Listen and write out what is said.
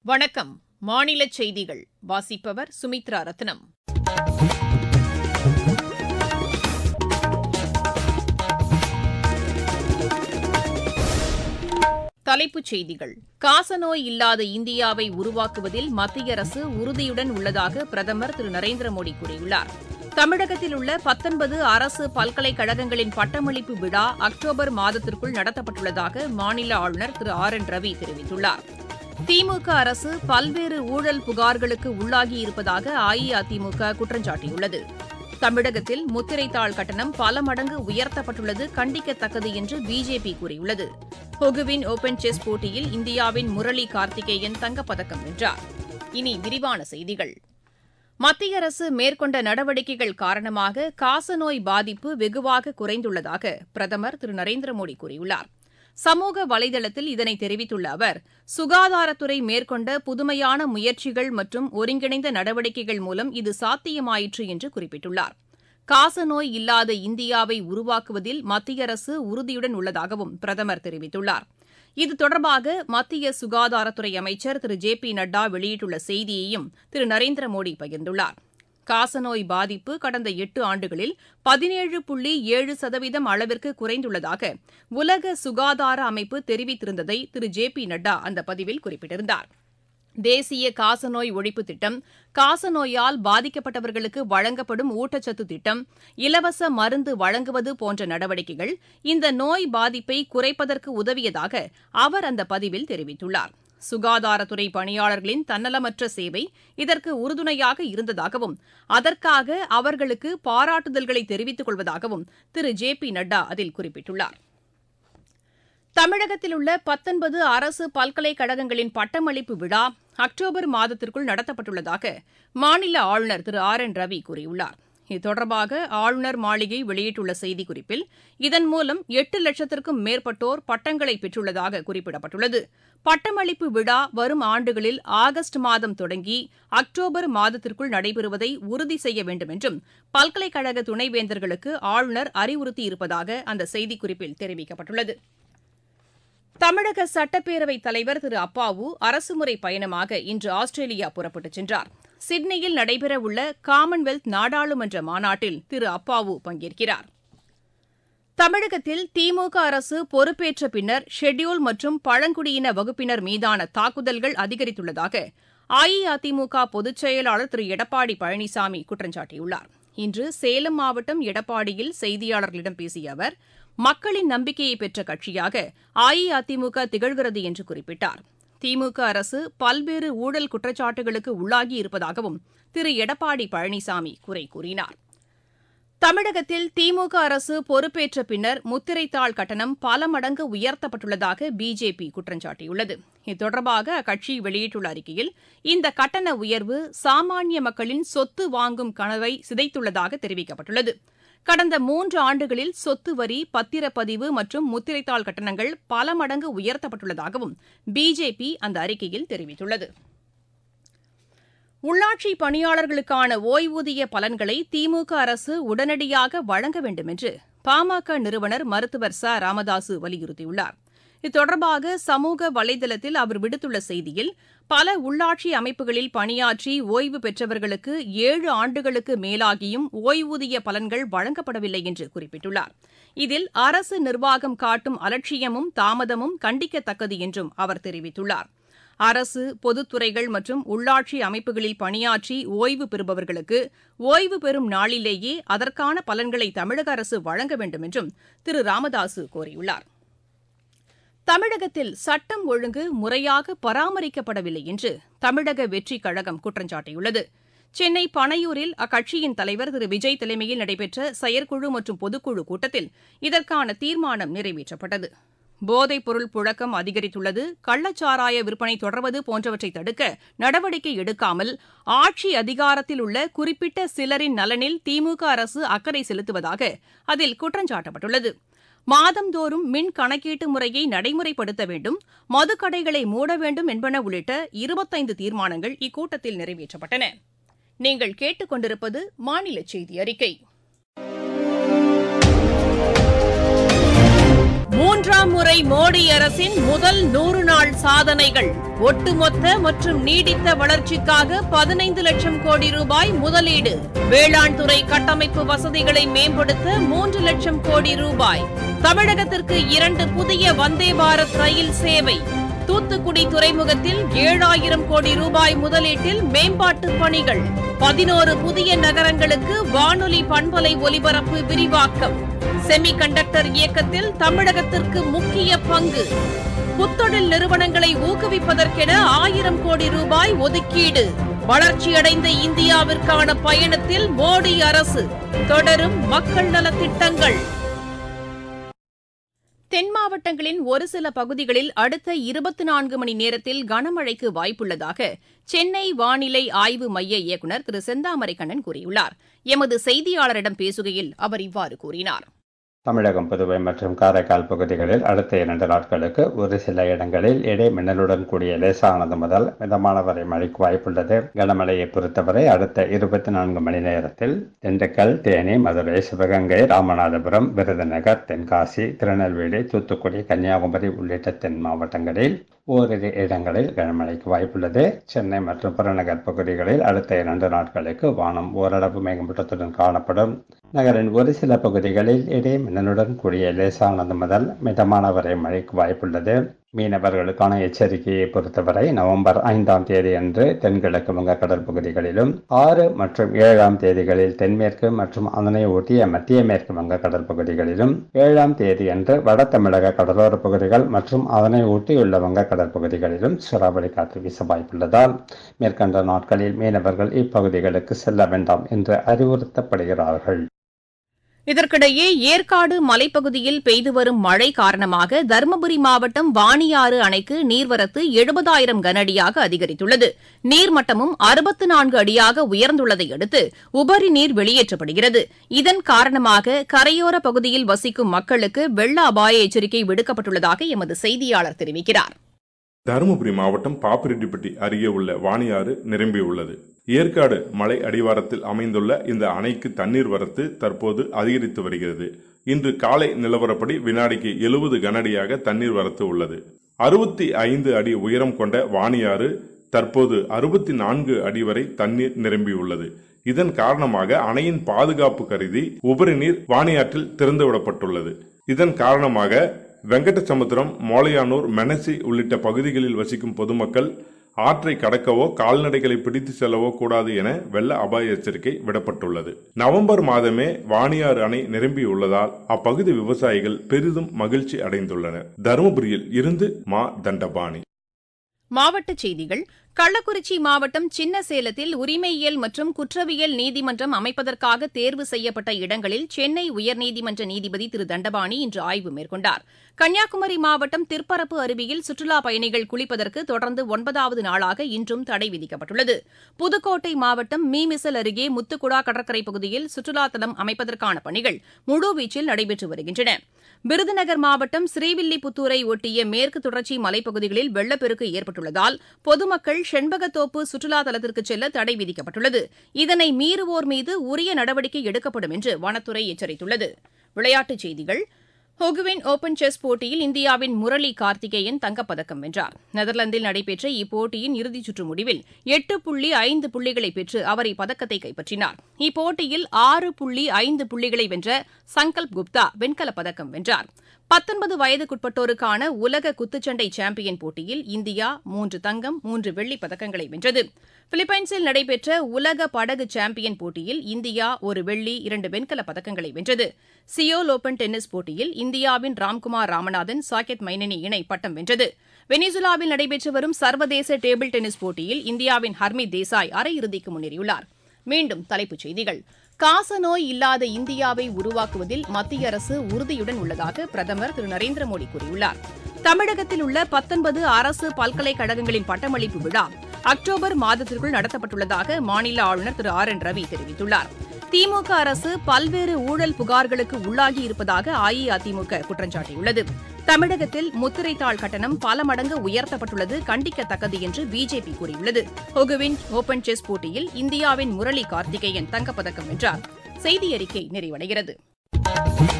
வணக்கம் மாநில செய்திகள் வாசிப்பவர் சுமித்ரா ரத்னம் தலைப்புச் செய்திகள் காசநோய் இல்லாத இந்தியாவை உருவாக்குவதில் மத்திய அரசு உறுதியுடன் உள்ளதாக பிரதமர் திரு நரேந்திர மோடி கூறியுள்ளார் தமிழகத்தில் உள்ள பத்தொன்பது அரசு பல்கலைக்கழகங்களின் பட்டமளிப்பு விழா அக்டோபர் மாதத்திற்குள் நடத்தப்பட்டுள்ளதாக மாநில ஆளுநர் திரு ஆர் என் ரவி தெரிவித்துள்ளார் திமுக அரசு பல்வேறு ஊழல் புகார்களுக்கு உள்ளாகியிருப்பதாக அஇஅதிமுக குற்றம் சாட்டியுள்ளது தமிழகத்தில் முத்திரைத்தாள் கட்டணம் பல மடங்கு உயர்த்தப்பட்டுள்ளது கண்டிக்கத்தக்கது என்று பிஜேபி கூறியுள்ளது பொகுவின் ஓபன் செஸ் போட்டியில் இந்தியாவின் முரளி கார்த்திகேயன் தங்கப்பதக்கம் வென்றார் இனி விரிவான செய்திகள் மத்திய அரசு மேற்கொண்ட நடவடிக்கைகள் காரணமாக காசநோய் பாதிப்பு வெகுவாக குறைந்துள்ளதாக பிரதமர் திரு நரேந்திர மோடி கூறியுள்ளார் சமூக வலைதளத்தில் இதனை தெரிவித்துள்ள அவர் சுகாதாரத்துறை மேற்கொண்ட புதுமையான முயற்சிகள் மற்றும் ஒருங்கிணைந்த நடவடிக்கைகள் மூலம் இது சாத்தியமாயிற்று என்று குறிப்பிட்டுள்ளார் காசநோய் இல்லாத இந்தியாவை உருவாக்குவதில் மத்திய அரசு உறுதியுடன் உள்ளதாகவும் பிரதமர் தெரிவித்துள்ளார் இது தொடர்பாக மத்திய சுகாதாரத்துறை அமைச்சர் திரு ஜே பி நட்டா வெளியிட்டுள்ள செய்தியையும் திரு நரேந்திர மோடி பகிர்ந்துள்ளார் காசநோய் பாதிப்பு கடந்த எட்டு ஆண்டுகளில் பதினேழு புள்ளி ஏழு சதவீதம் அளவிற்கு குறைந்துள்ளதாக உலக சுகாதார அமைப்பு தெரிவித்திருந்ததை திரு ஜே பி நட்டா அந்த பதிவில் குறிப்பிட்டிருந்தார் தேசிய காசநோய் ஒழிப்பு திட்டம் காசநோயால் பாதிக்கப்பட்டவர்களுக்கு வழங்கப்படும் ஊட்டச்சத்து திட்டம் இலவச மருந்து வழங்குவது போன்ற நடவடிக்கைகள் இந்த நோய் பாதிப்பை குறைப்பதற்கு உதவியதாக அவர் அந்த பதிவில் தெரிவித்துள்ளார் சுகாதாரத்துறை பணியாளர்களின் தன்னலமற்ற சேவை இதற்கு உறுதுணையாக இருந்ததாகவும் அதற்காக அவர்களுக்கு பாராட்டுதல்களை தெரிவித்துக் கொள்வதாகவும் திரு ஜே பி நட்டா அதில் குறிப்பிட்டுள்ளார் தமிழகத்தில் உள்ள பத்தொன்பது அரசு பல்கலைக்கழகங்களின் பட்டமளிப்பு விழா அக்டோபர் மாதத்திற்குள் நடத்தப்பட்டுள்ளதாக மாநில ஆளுநர் திரு ஆர் என் ரவி கூறியுள்ளார் இது தொடர்பாக ஆளுநர் மாளிகை வெளியிட்டுள்ள செய்திக்குறிப்பில் இதன் மூலம் எட்டு லட்சத்திற்கும் மேற்பட்டோர் பட்டங்களை பெற்றுள்ளதாக குறிப்பிடப்பட்டுள்ளது பட்டமளிப்பு விழா வரும் ஆண்டுகளில் ஆகஸ்ட் மாதம் தொடங்கி அக்டோபர் மாதத்திற்குள் நடைபெறுவதை உறுதி செய்ய வேண்டும் என்றும் பல்கலைக்கழக துணைவேந்தர்களுக்கு ஆளுநர் அறிவுறுத்தியிருப்பதாக அந்த செய்திக்குறிப்பில் தெரிவிக்கப்பட்டுள்ளது தமிழக சட்டப்பேரவைத் தலைவர் திரு அப்பாவு அரசுமுறை பயணமாக இன்று ஆஸ்திரேலியா புறப்பட்டுச் சென்றார் சிட்னியில் நடைபெறவுள்ள காமன்வெல்த் நாடாளுமன்ற மாநாட்டில் திரு அப்பாவு பங்கேற்கிறார் தமிழகத்தில் திமுக அரசு பொறுப்பேற்ற பின்னர் ஷெட்யூல் மற்றும் பழங்குடியின வகுப்பினர் மீதான தாக்குதல்கள் அதிகரித்துள்ளதாக அஇஅதிமுக பொதுச் செயலாளர் திரு எடப்பாடி பழனிசாமி குற்றம் சாட்டியுள்ளார் இன்று சேலம் மாவட்டம் எடப்பாடியில் செய்தியாளர்களிடம் பேசிய அவர் மக்களின் நம்பிக்கையை பெற்ற கட்சியாக அஇஅதிமுக திகழ்கிறது என்று குறிப்பிட்டார் திமுக அரசு பல்வேறு ஊழல் குற்றச்சாட்டுகளுக்கு உள்ளாகி இருப்பதாகவும் திரு எடப்பாடி பழனிசாமி குறை கூறினார் தமிழகத்தில் திமுக அரசு பொறுப்பேற்ற பின்னர் முத்திரைத்தாள் கட்டணம் பல மடங்கு உயர்த்தப்பட்டுள்ளதாக பிஜேபி குற்றம் சாட்டியுள்ளது இது தொடர்பாக அக்கட்சி வெளியிட்டுள்ள அறிக்கையில் இந்த கட்டண உயர்வு சாமானிய மக்களின் சொத்து வாங்கும் கனவை சிதைத்துள்ளதாக தெரிவிக்கப்பட்டுள்ளது கடந்த மூன்று ஆண்டுகளில் சொத்து வரி பத்திரப்பதிவு மற்றும் முத்திரைத்தாள் கட்டணங்கள் பல மடங்கு உயர்த்தப்பட்டுள்ளதாகவும் பிஜேபி அந்த அறிக்கையில் தெரிவித்துள்ளது உள்ளாட்சி பணியாளர்களுக்கான ஓய்வூதிய பலன்களை திமுக அரசு உடனடியாக வழங்க வேண்டும் என்று பாமக நிறுவனர் மருத்துவர் ச ராமதாசு வலியுறுத்தியுள்ளார் இது தொடர்பாக சமூக வலைதளத்தில் அவர் விடுத்துள்ள செய்தியில் பல உள்ளாட்சி அமைப்புகளில் பணியாற்றி ஓய்வு பெற்றவர்களுக்கு ஏழு ஆண்டுகளுக்கு மேலாகியும் ஓய்வூதிய பலன்கள் வழங்கப்படவில்லை என்று குறிப்பிட்டுள்ளார் இதில் அரசு நிர்வாகம் காட்டும் அலட்சியமும் தாமதமும் கண்டிக்கத்தக்கது என்றும் அவர் தெரிவித்துள்ளார் அரசு பொதுத்துறைகள் மற்றும் உள்ளாட்சி அமைப்புகளில் பணியாற்றி ஓய்வு பெறுபவர்களுக்கு ஓய்வு பெறும் நாளிலேயே அதற்கான பலன்களை தமிழக அரசு வழங்க வேண்டும் என்றும் திரு ராமதாசு கோரியுள்ளார் தமிழகத்தில் சட்டம் ஒழுங்கு முறையாக பராமரிக்கப்படவில்லை என்று தமிழக வெற்றிக் கழகம் குற்றம் சாட்டியுள்ளது சென்னை பனையூரில் அக்கட்சியின் தலைவர் திரு விஜய் தலைமையில் நடைபெற்ற செயற்குழு மற்றும் பொதுக்குழு கூட்டத்தில் இதற்கான தீர்மானம் நிறைவேற்றப்பட்டது போதைப் பொருள் புழக்கம் அதிகரித்துள்ளது கள்ளச்சாராய விற்பனை தொடர்வது போன்றவற்றை தடுக்க நடவடிக்கை எடுக்காமல் ஆட்சி அதிகாரத்தில் உள்ள குறிப்பிட்ட சிலரின் நலனில் திமுக அரசு அக்கறை செலுத்துவதாக அதில் குற்றஞ்சாட்டப்பட்டுள்ளது மாதந்தோறும் மின் கணக்கீட்டு முறையை நடைமுறைப்படுத்த வேண்டும் மதுக்கடைகளை மூட வேண்டும் என்பன உள்ளிட்ட இருபத்தைந்து தீர்மானங்கள் இக்கூட்டத்தில் நிறைவேற்றப்பட்டன நீங்கள் கேட்டுக்கொண்டிருப்பது மாநில செய்தி அறிக்கை மூன்றாம் முறை மோடி அரசின் முதல் நூறு நாள் சாதனைகள் ஒட்டுமொத்த மற்றும் நீடித்த வளர்ச்சிக்காக பதினைந்து லட்சம் கோடி ரூபாய் முதலீடு வேளாண் துறை கட்டமைப்பு வசதிகளை மேம்படுத்த மூன்று லட்சம் கோடி ரூபாய் தமிழகத்திற்கு இரண்டு புதிய வந்தே பாரத் ரயில் சேவை தூத்துக்குடி துறைமுகத்தில் ஏழாயிரம் கோடி ரூபாய் முதலீட்டில் மேம்பாட்டு பணிகள் பதினோரு புதிய நகரங்களுக்கு வானொலி பண்பலை ஒலிபரப்பு விரிவாக்கம் செமி கண்டக்டர் இயக்கத்தில் தமிழகத்திற்கு முக்கிய பங்கு புத்தொழில் நிறுவனங்களை ஊக்குவிப்பதற்கென ஆயிரம் கோடி ரூபாய் ஒதுக்கீடு வளர்ச்சியடைந்த இந்தியாவிற்கான பயணத்தில் மோடி அரசு தொடரும் மக்கள் நலத்திட்டங்கள் தென் மாவட்டங்களின் ஒரு சில பகுதிகளில் அடுத்த இருபத்தி நான்கு மணி நேரத்தில் கனமழைக்கு வாய்ப்புள்ளதாக சென்னை வானிலை ஆய்வு மைய இயக்குநர் திரு செந்தாமரை கண்ணன் கூறியுள்ளார் எமது செய்தியாளரிடம் பேசுகையில் அவர் இவ்வாறு கூறினார் தமிழகம் புதுவை மற்றும் காரைக்கால் பகுதிகளில் அடுத்த இரண்டு நாட்களுக்கு ஒரு சில இடங்களில் இடை மின்னலுடன் கூடிய லேசானது முதல் மிதமான வரை மழைக்கு வாய்ப்புள்ளது கனமழையை பொறுத்தவரை அடுத்த இருபத்தி நான்கு மணி நேரத்தில் திண்டுக்கல் தேனி மதுரை சிவகங்கை ராமநாதபுரம் விருதுநகர் தென்காசி திருநெல்வேலி தூத்துக்குடி கன்னியாகுமரி உள்ளிட்ட தென் மாவட்டங்களில் ஓரிரு இடங்களில் கனமழைக்கு வாய்ப்புள்ளது சென்னை மற்றும் புறநகர் பகுதிகளில் அடுத்த இரண்டு நாட்களுக்கு வானம் ஓரளவு மேகமூட்டத்துடன் காணப்படும் நகரின் ஒரு சில பகுதிகளில் இடை மின்னலுடன் கூடிய லேசானது முதல் மிதமான வரை மழைக்கு வாய்ப்புள்ளது மீனவர்களுக்கான எச்சரிக்கையை பொறுத்தவரை நவம்பர் ஐந்தாம் தேதி அன்று தென்கிழக்கு வங்கக்கடல் பகுதிகளிலும் ஆறு மற்றும் ஏழாம் தேதிகளில் தென்மேற்கு மற்றும் அதனை ஒட்டிய மத்திய மேற்கு வங்கக்கடல் பகுதிகளிலும் ஏழாம் தேதி அன்று வட தமிழக கடலோர பகுதிகள் மற்றும் அதனை ஒட்டியுள்ள வங்கக்கடல் பகுதிகளிலும் சூறாவளி காற்று வீச வாய்ப்புள்ளதால் மேற்கண்ட நாட்களில் மீனவர்கள் இப்பகுதிகளுக்கு செல்ல வேண்டாம் என்று அறிவுறுத்தப்படுகிறார்கள் இதற்கிடையே ஏற்காடு மலைப்பகுதியில் பெய்து வரும் மழை காரணமாக தருமபுரி மாவட்டம் வாணியாறு அணைக்கு நீர்வரத்து எழுபதாயிரம் கனஅடியாக அதிகரித்துள்ளது நீர்மட்டமும் அறுபத்து நான்கு அடியாக உயர்ந்துள்ளதை அடுத்து உபரி நீர் வெளியேற்றப்படுகிறது இதன் காரணமாக கரையோர பகுதியில் வசிக்கும் மக்களுக்கு வெள்ள அபாய எச்சரிக்கை விடுக்கப்பட்டுள்ளதாக எமது செய்தியாளர் தெரிவிக்கிறார் தருமபுரி மாவட்டம் பாப்பிரெட்டிப்பட்டி அருகே உள்ள வாணியாறு நிரம்பியுள்ளது ஏற்காடு மலை அடிவாரத்தில் அமைந்துள்ள இந்த அணைக்கு தண்ணீர் வரத்து தற்போது அதிகரித்து வருகிறது இன்று காலை நிலவரப்படி வினாடிக்கு எழுபது கனஅடியாக தண்ணீர் வரத்து உள்ளது அறுபத்தி ஐந்து அடி உயரம் கொண்ட வாணியாறு தற்போது அறுபத்தி நான்கு அடி வரை தண்ணீர் நிரம்பியுள்ளது இதன் காரணமாக அணையின் பாதுகாப்பு கருதி உபரி நீர் வாணியாற்றில் திறந்துவிடப்பட்டுள்ளது இதன் காரணமாக வெங்கடசமுத்திரம் மோலையானூர் மெனசி உள்ளிட்ட பகுதிகளில் வசிக்கும் பொதுமக்கள் ஆற்றை கடக்கவோ கால்நடைகளை பிடித்து செல்லவோ கூடாது என வெள்ள அபாய எச்சரிக்கை விடப்பட்டுள்ளது நவம்பர் மாதமே வாணியாறு அணை நிரம்பியுள்ளதால் அப்பகுதி விவசாயிகள் பெரிதும் மகிழ்ச்சி அடைந்துள்ளனர் தருமபுரியில் இருந்து மா தண்டபாணி மாவட்டச் செய்திகள் கள்ளக்குறிச்சி மாவட்டம் சின்ன சேலத்தில் உரிமையியல் மற்றும் குற்றவியல் நீதிமன்றம் அமைப்பதற்காக தேர்வு செய்யப்பட்ட இடங்களில் சென்னை உயர்நீதிமன்ற நீதிபதி திரு தண்டபாணி இன்று ஆய்வு மேற்கொண்டார் கன்னியாகுமரி மாவட்டம் திற்பரப்பு அருவியில் சுற்றுலாப் பயணிகள் குளிப்பதற்கு தொடர்ந்து ஒன்பதாவது நாளாக இன்றும் தடை விதிக்கப்பட்டுள்ளது புதுக்கோட்டை மாவட்டம் மீமிசல் அருகே முத்துக்குடா கடற்கரை பகுதியில் சுற்றுலா தலம் அமைப்பதற்கான பணிகள் முழுவீச்சில் நடைபெற்று வருகின்றன விருதுநகர் மாவட்டம் ஸ்ரீவில்லிபுத்தூரை ஒட்டிய மேற்கு தொடர்ச்சி மலைப்பகுதிகளில் வெள்ளப்பெருக்கு ஏற்பட்டுள்ளதால் பொதுமக்கள் செண்பகத்தோப்பு சுற்றுலா தலத்திற்கு செல்ல தடை விதிக்கப்பட்டுள்ளது இதனை மீறுவோர் மீது உரிய நடவடிக்கை எடுக்கப்படும் என்று வனத்துறை எச்சரித்துள்ளது விளையாட்டுச் செய்திகள் ஹொகுவின் ஓபன் செஸ் போட்டியில் இந்தியாவின் முரளி கார்த்திகேயன் தங்கப்பதக்கம் வென்றார் நெதர்லாந்தில் நடைபெற்ற இப்போட்டியின் இறுதிச் சுற்று முடிவில் எட்டு புள்ளி ஐந்து புள்ளிகளை பெற்று அவர் இப்பதக்கத்தை கைப்பற்றினார் இப்போட்டியில் ஆறு புள்ளி ஐந்து புள்ளிகளை வென்ற சங்கல்ப் குப்தா வெண்கலப் பதக்கம் வென்றார் பத்தொன்பது வயதுக்குட்பட்டோருக்கான உலக குத்துச்சண்டை சாம்பியன் போட்டியில் இந்தியா மூன்று தங்கம் மூன்று வெள்ளிப் பதக்கங்களை வென்றது பிலிப்பைன்ஸில் நடைபெற்ற உலக படகு சாம்பியன் போட்டியில் இந்தியா ஒரு வெள்ளி இரண்டு வெண்கலப் பதக்கங்களை வென்றது சியோல் ஓபன் டென்னிஸ் போட்டியில் இந்தியாவின் ராம்குமார் ராமநாதன் சாகெத் மைனனி இணை பட்டம் வென்றது வெனிசுலாவில் நடைபெற்று வரும் சர்வதேச டேபிள் டென்னிஸ் போட்டியில் இந்தியாவின் ஹர்மித் தேசாய் அரையிறுதிக்கு முன்னேறியுள்ளார் மீண்டும் தலைப்புச் செய்திகள் காசநோய் இல்லாத இந்தியாவை உருவாக்குவதில் மத்திய அரசு உறுதியுடன் உள்ளதாக பிரதமர் திரு நரேந்திர மோடி கூறியுள்ளார் தமிழகத்தில் உள்ள பத்தொன்பது அரசு பல்கலைக்கழகங்களின் பட்டமளிப்பு விழா அக்டோபர் மாதத்திற்குள் நடத்தப்பட்டுள்ளதாக மாநில ஆளுநர் திரு ஆர் என் ரவி தெரிவித்துள்ளார் திமுக அரசு பல்வேறு ஊழல் புகார்களுக்கு உள்ளாகி இருப்பதாக அஇஅதிமுக குற்றம் சாட்டியுள்ளது தமிழகத்தில் முத்திரைத்தாள் கட்டணம் பல மடங்கு உயர்த்தப்பட்டுள்ளது கண்டிக்கத்தக்கது என்று பிஜேபி கூறியுள்ளது ஹொகுவின் ஓபன் செஸ் போட்டியில் இந்தியாவின் முரளி கார்த்திகேயன் தங்கப்பதக்கம் வென்றார் செய்தி அறிக்கை நிறைவடைகிறது